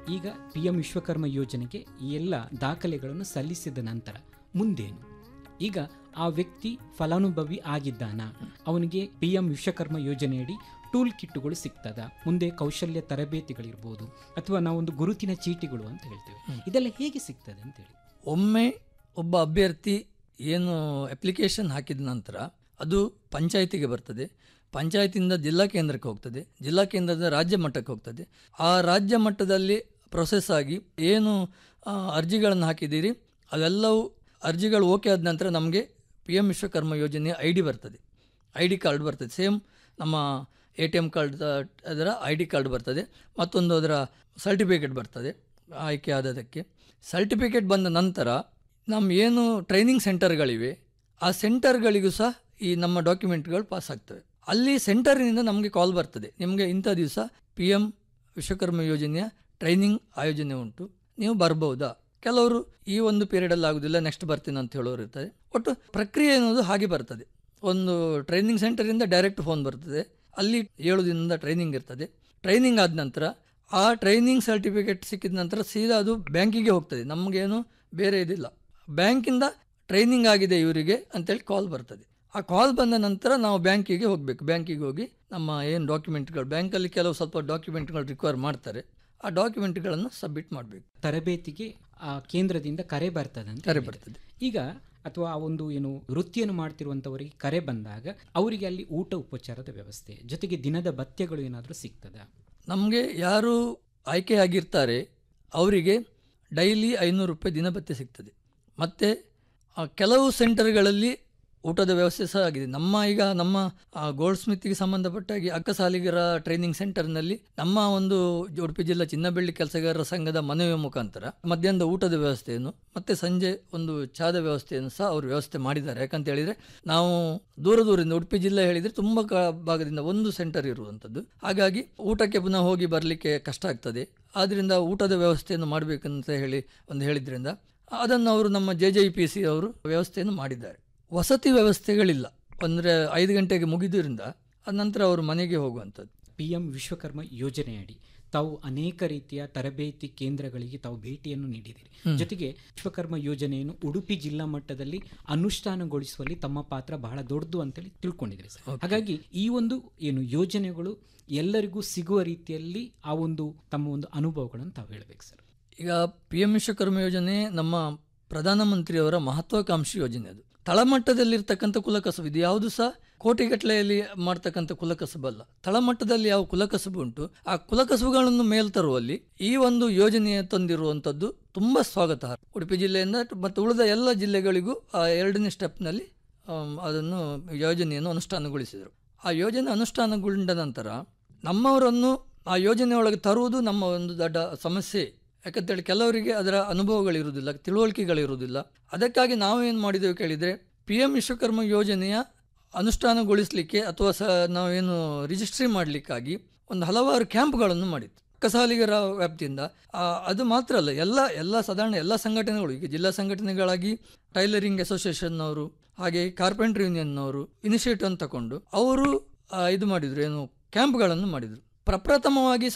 ಈಗ P M Vishwakarma ಯೋಜನೆಗೆ ಈ ಎಲ್ಲ ದಾಖಲೆಗಳನ್ನು ಸಲ್ಲಿಸಿದ ನಂತರ ಮುಂದೇನು ಈಗ ಆ ವ್ಯಕ್ತಿ ಫಲಾನುಭವಿ ಆಗಿದ್ದಾನ ಅವನಿಗೆ ಪಿ ಎಂ ವಿಶ್ವಕರ್ಮ ಯೋಜನೆಯಡಿ ಟೂಲ್ ಕಿಟ್ಟುಗಳು ಸಿಗ್ತದ ಮುಂದೆ ಕೌಶಲ್ಯ ತರಬೇತಿಗಳಿರ್ಬೋದು ಅಥವಾ ನಾವೊಂದು ಗುರುತಿನ ಚೀಟಿಗಳು ಅಂತ ಹೇಳ್ತೇವೆ ಇದೆಲ್ಲ ಹೇಗೆ ಸಿಗ್ತದೆ ಅಂತ ಹೇಳಿ ಒಮ್ಮೆ ಒಬ್ಬ ಅಭ್ಯರ್ಥಿ ಏನು ಅಪ್ಲಿಕೇಶನ್ ಹಾಕಿದ ನಂತರ ಅದು ಪಂಚಾಯತಿಗೆ ಬರ್ತದೆ ಪಂಚಾಯತಿಯಿಂದ ಜಿಲ್ಲಾ ಕೇಂದ್ರಕ್ಕೆ ಹೋಗ್ತದೆ ಜಿಲ್ಲಾ ಕೇಂದ್ರದ ರಾಜ್ಯ ಮಟ್ಟಕ್ಕೆ ಹೋಗ್ತದೆ ಆ ರಾಜ್ಯ ಮಟ್ಟದಲ್ಲಿ ಪ್ರೊಸೆಸ್ ಆಗಿ ಏನು ಆ, ಅರ್ಜಿಗಳನ್ನು ಹಾಕಿದ್ದೀರಿ ಅವೆಲ್ಲವೂ ಅರ್ಜಿಗಳು ಓಕೆ ಆದ ನಂತರ ನಮಗೆ ಪಿ ಎಮ್ ವಿಶ್ವಕರ್ಮ ಯೋಜನೆಯ ಐ ಡಿ ಬರ್ತದೆ ಐ ಡಿ ಕಾರ್ಡ್ ಬರ್ತದೆ ಸೇಮ್ ನಮ್ಮ ಎ ಟಿ ಎಮ್ ಕಾರ್ಡ್ ಅದರ ಐ ಡಿ ಕಾರ್ಡ್ ಬರ್ತದೆ ಮತ್ತೊಂದು ಅದರ ಸರ್ಟಿಫಿಕೇಟ್ ಬರ್ತದೆ ಆಯ್ಕೆ ಆದದಕ್ಕೆ ಸರ್ಟಿಫಿಕೇಟ್ ಬಂದ ನಂತರ ನಮ್ಮ ಏನು ಟ್ರೈನಿಂಗ್ ಸೆಂಟರ್ಗಳಿವೆ ಆ ಸೆಂಟರ್ಗಳಿಗೂ ಸಹ ಈ ನಮ್ಮ ಡಾಕ್ಯುಮೆಂಟ್ಗಳು ಪಾಸ್ ಆಗ್ತವೆ ಅಲ್ಲಿ ಸೆಂಟರ್ನಿಂದ ನಮಗೆ ಕಾಲ್ ಬರ್ತದೆ ನಿಮಗೆ ಇಂಥ ದಿವಸ ಪಿ ಎಮ್ ವಿಶ್ವಕರ್ಮ ಯೋಜನೆಯ ಟ್ರೈನಿಂಗ್ ಆಯೋಜನೆ ಉಂಟು ನೀವು ಬರ್ಬೋದಾ ಕೆಲವರು ಈ ಒಂದು ಪೀರಿಯಡಲ್ಲಿ ಆಗೋದಿಲ್ಲ ನೆಕ್ಸ್ಟ್ ಬರ್ತೀನಿ ಅಂತ ಹೇಳೋರು ಇರ್ತಾರೆ ಒಟ್ಟು ಪ್ರಕ್ರಿಯೆ ಅನ್ನೋದು ಹಾಗೆ ಬರ್ತದೆ ಒಂದು ಟ್ರೈನಿಂಗ್ ಸೆಂಟರಿಂದ ಡೈರೆಕ್ಟ್ ಫೋನ್ ಬರ್ತದೆ ಅಲ್ಲಿ ಏಳು ದಿನದ ಟ್ರೈನಿಂಗ್ ಇರ್ತದೆ ಟ್ರೈನಿಂಗ್ ಆದ ನಂತರ ಆ ಟ್ರೈನಿಂಗ್ ಸರ್ಟಿಫಿಕೇಟ್ ಸಿಕ್ಕಿದ ನಂತರ ಸೀದಾ ಅದು ಬ್ಯಾಂಕಿಗೆ ಹೋಗ್ತದೆ ನಮಗೇನು ಬೇರೆ ಇದಿಲ್ಲ ಬ್ಯಾಂಕಿಂದ ಟ್ರೈನಿಂಗ್ ಆಗಿದೆ ಇವರಿಗೆ ಅಂತೇಳಿ ಕಾಲ್ ಬರ್ತದೆ ಆ ಕಾಲ್ ಬಂದ ನಂತರ ನಾವು ಬ್ಯಾಂಕಿಗೆ ಹೋಗಬೇಕು ಬ್ಯಾಂಕಿಗೆ ಹೋಗಿ ನಮ್ಮ ಏನು ಡಾಕ್ಯುಮೆಂಟ್ಗಳು ಬ್ಯಾಂಕಲ್ಲಿ ಕೆಲವು ಸ್ವಲ್ಪ ಡಾಕ್ಯುಮೆಂಟ್ಗಳು ರಿಕ್ವೈರ್ ಮಾಡ್ತಾರೆ ಆ ಡಾಕ್ಯುಮೆಂಟ್ಗಳನ್ನು ಸಬ್ಮಿಟ್ ಮಾಡಬೇಕು ತರಬೇತಿಗೆ ಆ ಕೇಂದ್ರದಿಂದ ಕರೆ ಬರ್ತದೆ ಅಂತ ಕರೆ ಹೇಳಿದೆ. ಬರ್ತದೆ ಈಗ ಅಥವಾ ಆ ಒಂದು ಏನು ವೃತ್ತಿಯನ್ನು ಮಾಡ್ತಿರುವಂಥವರಿಗೆ ಕರೆ ಬಂದಾಗ ಅವರಿಗೆ ಅಲ್ಲಿ ಊಟ ಉಪಚಾರದ ವ್ಯವಸ್ಥೆ ಜೊತೆಗೆ ದಿನದ ಭತ್ಯಗಳು ಏನಾದರೂ ಸಿಗ್ತದ ನಮಗೆ ಯಾರು ಆಯ್ಕೆಯಾಗಿರ್ತಾರೆ ಅವರಿಗೆ ಡೈಲಿ ಐನೂರು ರೂಪಾಯಿ ದಿನಭತ್ಯೆ ಸಿಗ್ತದೆ ಮತ್ತು ಕೆಲವು ಸೆಂಟರ್ಗಳಲ್ಲಿ ಊಟದ ವ್ಯವಸ್ಥೆ ಸಹ ಆಗಿದೆ ನಮ್ಮ ಈಗ ನಮ್ಮ ಗೋಲ್ಡ್ ಸ್ಮಿತ್ಗೆ ಸಂಬಂಧಪಟ್ಟಾಗಿ ಅಕ್ಕಸಾಲಿಗರ ಟ್ರೈನಿಂಗ್ ಸೆಂಟರ್ನಲ್ಲಿ ನಮ್ಮ ಒಂದು ಉಡುಪಿ ಜಿಲ್ಲಾ ಚಿನ್ನಬೆಳ್ಳಿ ಕೆಲಸಗಾರರ ಸಂಘದ ಮನವಿಯ ಮುಖಾಂತರ ಮಧ್ಯಾಹ್ನದ ಊಟದ ವ್ಯವಸ್ಥೆಯನ್ನು ಮತ್ತೆ ಸಂಜೆ ಒಂದು ಚಾದ ವ್ಯವಸ್ಥೆಯನ್ನು ಸಹ ಅವರು ವ್ಯವಸ್ಥೆ ಮಾಡಿದ್ದಾರೆ ಯಾಕಂತ ಹೇಳಿದ್ರೆ ನಾವು ದೂರ ದೂರದಿಂದ ಉಡುಪಿ ಜಿಲ್ಲೆ ಹೇಳಿದ್ರೆ ತುಂಬ ಕ- ಭಾಗದಿಂದ ಒಂದು ಸೆಂಟರ್ ಇರುವಂಥದ್ದು ಹಾಗಾಗಿ ಊಟಕ್ಕೆ ಪುನಃ ಹೋಗಿ ಬರಲಿಕ್ಕೆ ಕಷ್ಟ ಆಗ್ತದೆ ಆದ್ರಿಂದ ಊಟದ ವ್ಯವಸ್ಥೆಯನ್ನು ಮಾಡಬೇಕಂತ ಹೇಳಿ ಒಂದು ಹೇಳಿದ್ರಿಂದ ಅದನ್ನು ಅವರು ನಮ್ಮ ಜೆ ಜೆ ಪಿ ಸಿ ಅವರು ವ್ಯವಸ್ಥೆಯನ್ನು ಮಾಡಿದ್ದಾರೆ ವಸತಿ ವ್ಯವಸ್ಥೆಗಳಿಲ್ಲ ಅಂದರೆ ಐದು ಗಂಟೆಗೆ ಮುಗಿದ್ರಿಂದ ಅದ ನಂತರ ಅವರು ಮನೆಗೆ ಹೋಗುವಂಥದ್ದು ಪಿ ಎಂ ವಿಶ್ವಕರ್ಮ ಯೋಜನೆಯಡಿ ತಾವು ಅನೇಕ ರೀತಿಯ ತರಬೇತಿ ಕೇಂದ್ರಗಳಿಗೆ ತಾವು ಭೇಟಿಯನ್ನು ನೀಡಿದಿರಿ ಜೊತೆಗೆ ವಿಶ್ವಕರ್ಮ ಯೋಜನೆಯನ್ನು ಉಡುಪಿ ಜಿಲ್ಲಾ ಮಟ್ಟದಲ್ಲಿ ಅನುಷ್ಠಾನಗೊಳಿಸುವಲ್ಲಿ ತಮ್ಮ ಪಾತ್ರ ಬಹಳ ದೊಡ್ಡದು ಅಂತೇಳಿ ತಿಳ್ಕೊಂಡಿದ್ರಿ ಸರ್ ಹಾಗಾಗಿ ಈ ಒಂದು ಏನು ಯೋಜನೆಗಳು ಎಲ್ಲರಿಗೂ ಸಿಗುವ ರೀತಿಯಲ್ಲಿ ಆ ಒಂದು ತಮ್ಮ ಒಂದು ಅನುಭವಗಳನ್ನು ತಾವು ಹೇಳ್ಬೇಕು ಸರ್ ಈಗ ಪಿ ಎಂ ವಿಶ್ವಕರ್ಮ ಯೋಜನೆ ನಮ್ಮ ಪ್ರಧಾನಮಂತ್ರಿಯವರ ಮಹತ್ವಾಕಾಂಕ್ಷಿ ಯೋಜನೆ ಅದು ತಳಮಟ್ಟದಲ್ಲಿರ್ತಕ್ಕಂಥ ಕುಲಕಸಬು ಇದು ಯಾವುದು ಸಹ ಕೋಟಿಗಟ್ಟಲೆಯಲ್ಲಿ ಮಾಡ್ತಕ್ಕಂಥ ಕುಲಕಸಬಲ್ಲ ತಳಮಟ್ಟದಲ್ಲಿ ಯಾವ ಕುಲಕಸಬು ಉಂಟು ಆ ಕುಲಕಸಬುಗಳನ್ನು ಮೇಲ್ ತರುವಲ್ಲಿ ಈ ಒಂದು ಯೋಜನೆ ತಂದಿರುವಂಥದ್ದು ತುಂಬ ಸ್ವಾಗತ ಉಡುಪಿ ಜಿಲ್ಲೆಯಿಂದ ಮತ್ತು ಉಳಿದ ಎಲ್ಲ ಜಿಲ್ಲೆಗಳಿಗೂ ಆ ಎರಡನೇ ಸ್ಟೆಪ್ನಲ್ಲಿ ಆಮ್, ಅದನ್ನು ಯೋಜನೆಯನ್ನು ಅನುಷ್ಠಾನಗೊಳಿಸಿದರು ಆ ಯೋಜನೆ ಅನುಷ್ಠಾನಗೊಂಡ ನಂತರ ನಮ್ಮವರನ್ನು ಆ ಯೋಜನೆಯೊಳಗೆ ತರುವುದು ನಮ್ಮ ಒಂದು ದೊಡ್ಡ ಸಮಸ್ಯೆ ಯಾಕಂತೇಳಿ ಕೆಲವರಿಗೆ ಅದರ ಅನುಭವಗಳಿರುವುದಿಲ್ಲ ತಿಳುವಳಿಕೆಗಳಿರುವುದಿಲ್ಲ ಅದಕ್ಕಾಗಿ ನಾವೇನು ಮಾಡಿದೆವು ಕೇಳಿದರೆ ಪಿ ಎಂ ವಿಶ್ವಕರ್ಮ ಯೋಜನೆಯ ಅನುಷ್ಠಾನಗೊಳಿಸಲಿಕ್ಕೆ ಅಥವಾ ಸ ನಾವೇನು ರಿಜಿಸ್ಟ್ರಿ ಮಾಡಲಿಕ್ಕಾಗಿ ಒಂದು ಹಲವಾರು ಕ್ಯಾಂಪ್ಗಳನ್ನು ಮಾಡಿತ್ತು ಕಸಾಲಿಗರ ವ್ಯಾಪ್ತಿಯಿಂದ ಆ, ಅದು ಮಾತ್ರ ಅಲ್ಲ ಎಲ್ಲ ಎಲ್ಲ ಸಾಧಾರಣ ಎಲ್ಲ ಸಂಘಟನೆಗಳು ಈಗ ಜಿಲ್ಲಾ ಸಂಘಟನೆಗಳಾಗಿ ಟೈಲರಿಂಗ್ ಅಸೋಸಿಯೇಷನ್ನವರು ಹಾಗೆ ಕಾರ್ಪೆಂಟರ್ ಯೂನಿಯನ್ನವರು ಇನಿಷಿಯೇಟಿವ್ ಅನ್ನು ತಗೊಂಡು ಅವರು ಆ, ಇದು ಮಾಡಿದ್ರು ಏನು ಕ್ಯಾಂಪ್ಗಳನ್ನು ಮಾಡಿದರು ಪ್ರಪ್ರಥಮವಾಗಿ